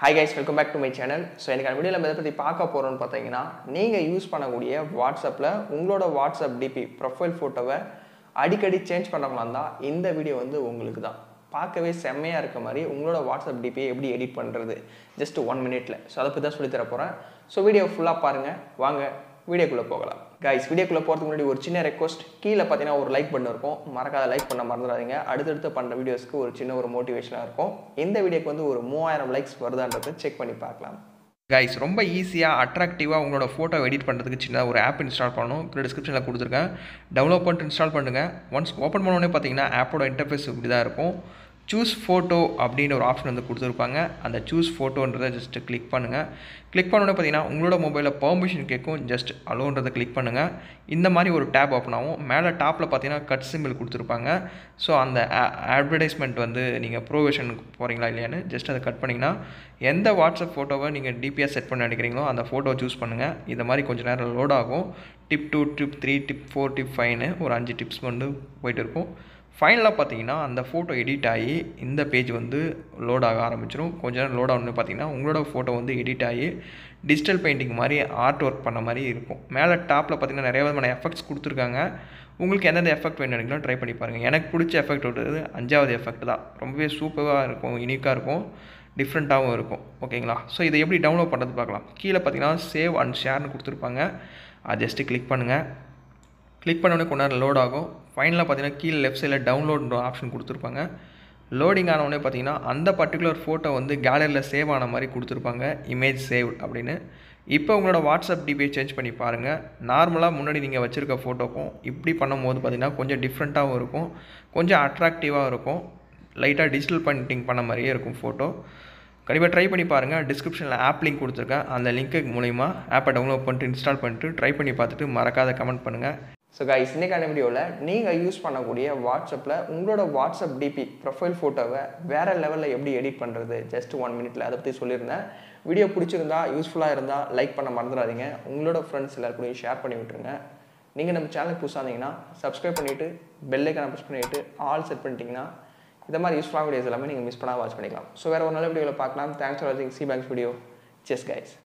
hi guys welcome back to my channel so எனக்கு வீடியோவில் நம்ம எதை பற்றி பார்க்க போகிறோம்னு பார்த்தீங்கன்னா நீங்கள் யூஸ் பண்ணக்கூடிய வாட்ஸ்அப்பில் உங்களோட வாட்ஸ்அப் டிபி ப்ரொஃபைல் ஃபோட்டோவை அடிக்கடி சேஞ்ச் பண்ணுறவங்களா இருந்தால் இந்த வீடியோ வந்து உங்களுக்கு தான் பார்க்கவே செம்மையாக இருக்க மாதிரி உங்களோட வாட்ஸ்அப் டிபியை எப்படி எடிட் பண்ணுறது ஜஸ்ட் ஒன் மினிட்ல ஸோ அதை பற்றி தான் சொல்லித்தர போகிறேன் ஸோ வீடியோ ஃபுல்லாக பாருங்கள் வாங்க வீடியோக்குள்ளே போகலாம் கைஸ் வீடியோக்குள்ளே போகிறதுக்கு முன்னாடி ஒரு சின்ன ரெக்வஸ்ட் கீழே பார்த்தீங்கன்னா ஒரு லைக் பண்ண இருக்கும் மறக்காத லைக் பண்ண மறந்துடாதீங்க அடுத்தடுத்து பண்ணுற வீடியோஸ்க்கு ஒரு சின்ன ஒரு மோட்டிவேஷனாக இருக்கும் இந்த வீடியோக்கு வந்து ஒரு மூவாயிரம் லைக்ஸ் வருதான்றதை செக் பண்ணி பார்க்கலாம் கைஸ் ரொம்ப ஈஸியாக அட்ராக்டிவாக உங்களோட ஃபோட்டோ எடிட் பண்ணுறதுக்கு சின்ன ஒரு ஆப் இன்ஸ்டால் பண்ணணும் கீழே டிஸ்கிரிப்ஷனில் கொடுத்துருக்கேன் டவுன்லோட் பண்ணிட்டு இன்ஸ்டால் பண்ணுங்கள் ஒன்ஸ் ஓப்பன் பண்ணோடனே பார்த்தீங்கன்னா ஆப்போட இன்டர்ஃபேஸ் இப்படி தான் இருக்கும் சூஸ் ஃபோட்டோ அப்படின்னு ஒரு ஆப்ஷன் வந்து கொடுத்துருப்பாங்க அந்த சூஸ் ஃபோட்டோன்றதை ஜஸ்ட்டு கிளிக் பண்ணுங்கள் கிளிக் பண்ணோன்னே பார்த்தீங்கன்னா உங்களோட மொபைலில் பெர்மிஷன் கேட்கும் ஜஸ்ட் அலோன்றதை கிளிக் பண்ணுங்கள் இந்த மாதிரி ஒரு டேப் ஓப்பன் ஆகும் மேலே டாப்பில் பார்த்தீங்கன்னா கட் சிம்பிள் கொடுத்துருப்பாங்க ஸோ அந்த அட்வர்டைஸ்மெண்ட் வந்து நீங்கள் ப்ரோவேஷனுக்கு போகிறீங்களா இல்லையான்னு ஜஸ்ட் அதை கட் பண்ணிங்கன்னா எந்த வாட்ஸ்அப் ஃபோட்டோவை நீங்கள் டிபிஎஸ் செட் பண்ண நினைக்கிறீங்களோ அந்த ஃபோட்டோ சூஸ் பண்ணுங்கள் இந்த மாதிரி கொஞ்சம் நேரம் லோட் ஆகும் tip two tip three tip four tip ஃபைவ்னு ஒரு அஞ்சு டிப்ஸ் வந்து போயிட்டு இருக்கும் ஃபைனலாக பார்த்தீங்கன்னா அந்த ஃபோட்டோ எடிட் ஆகி இந்த பேஜ் வந்து லோட் ஆக ஆரம்பிச்சிடும் கொஞ்ச நேரம் லோட் ஆகணும்னு பார்த்தீங்கன்னா உங்களோட ஃபோட்டோ வந்து எடிட் ஆகி டிஜிட்டல் பெயிண்டிங் மாதிரி ஆர்ட் ஒர்க் பண்ண மாதிரி இருக்கும் மேலே டாப்பில் பார்த்தீங்கன்னா நிறைய விதமான எஃபெக்ட்ஸ் கொடுத்துருக்காங்க உங்களுக்கு எந்தெந்த எஃபெக்ட் வேணும் நினைக்கலாம் ட்ரை பண்ணி பாருங்கள் எனக்கு பிடிச்ச எஃபெக்ட் விட்டது அஞ்சாவது எஃபெக்ட் தான் ரொம்பவே சூப்பராக இருக்கும் யூனிக்காக இருக்கும் டிஃப்ரெண்ட்டாகவும் இருக்கும் ஓகேங்களா ஸோ இதை எப்படி டவுன்லோட் பண்ணுறது பார்க்கலாம் கீழே பார்த்தீங்கன்னா சேவ் அண்ட் ஷேர்னு கொடுத்துருப்பாங்க அதை ஜஸ்ட்டு கிளிக் பண்ணுங்கள் கிளிக் பண்ணோடனே கொஞ்ச நேரம் லோட் ஆகும் ஃபைனலாக பார்த்தீங்கன்னா கீழே லெஃப்ட் சைடில் டவுன்லோட்ன்ற ஆப்ஷன் கொடுத்துருப்பாங்க லோடிங் ஆனவுடனே பார்த்தீங்கன்னா அந்த பர்டிகுலர் ஃபோட்டோ வந்து கேலரியில் சேவ் ஆன மாதிரி கொடுத்துருப்பாங்க இமேஜ் சேவ் அப்படின்னு இப்போ உங்களோட வாட்ஸ்அப் டிபியை சேஞ்ச் பண்ணி பாருங்கள் நார்மலாக முன்னாடி நீங்கள் வச்சுருக்க ஃபோட்டோக்கும் இப்படி பண்ணும்போது பார்த்தீங்கன்னா கொஞ்சம் டிஃப்ரெண்ட்டாகவும் இருக்கும் கொஞ்சம் அட்ராக்டிவாக இருக்கும் லைட்டாக டிஜிட்டல் பெயிண்டிங் பண்ண மாதிரியே இருக்கும் ஃபோட்டோ கண்டிப்பாக ட்ரை பண்ணி பாருங்கள் டிஸ்கிரிப்ஷனில் ஆப் லிங்க் கொடுத்துருக்கேன் அந்த லிங்க்கு மூலிமா ஆப்பை டவுன்லோட் பண்ணிட்டு இன்ஸ்டால் பண்ணிட்டு ட்ரை பண்ணி பார்த்துட்டு மறக்காத கமெண்ட் பண்ணுங்கள் ஸோ கைஸ் இன்றைக்கான வீடியோவில் நீங்கள் யூஸ் பண்ணக்கூடிய வாட்ஸ்அப்பில் உங்களோட வாட்ஸ்அப் டிபி ப்ரொஃபைல் ஃபோட்டோவை வேறு லெவலில் எப்படி எடிட் பண்ணுறது ஜஸ்ட் ஒன் மினிட்ல அதை பற்றி சொல்லியிருந்தேன் வீடியோ பிடிச்சிருந்தா யூஸ்ஃபுல்லாக இருந்தால் லைக் பண்ண மறந்துடாதீங்க உங்களோட ஃப்ரெண்ட்ஸ் எல்லாருக்கூடையும் ஷேர் பண்ணி விட்டுருங்க நீங்கள் நம்ம சேனலுக்கு புதுசாக இருந்தீங்கன்னா சப்ஸ்கிரைப் பண்ணிவிட்டு பெல்லைக்கான ப்ரெஸ் பண்ணிவிட்டு ஆல் செட் பண்ணிட்டீங்கன்னா இந்த மாதிரி யூஸ்ஃபுல்லாக வீடியோஸ் எல்லாமே நீங்கள் மிஸ் பண்ணால் வாட்ச் பண்ணிக்கலாம் ஸோ வேறு ஒரு நல்ல வீடியோவில் பார்க்கலாம் தேங்க்ஸ் ஃபார் வாட்சிங் சி பேங்க்ஸ் வீடியோ செஸ் கைஸ்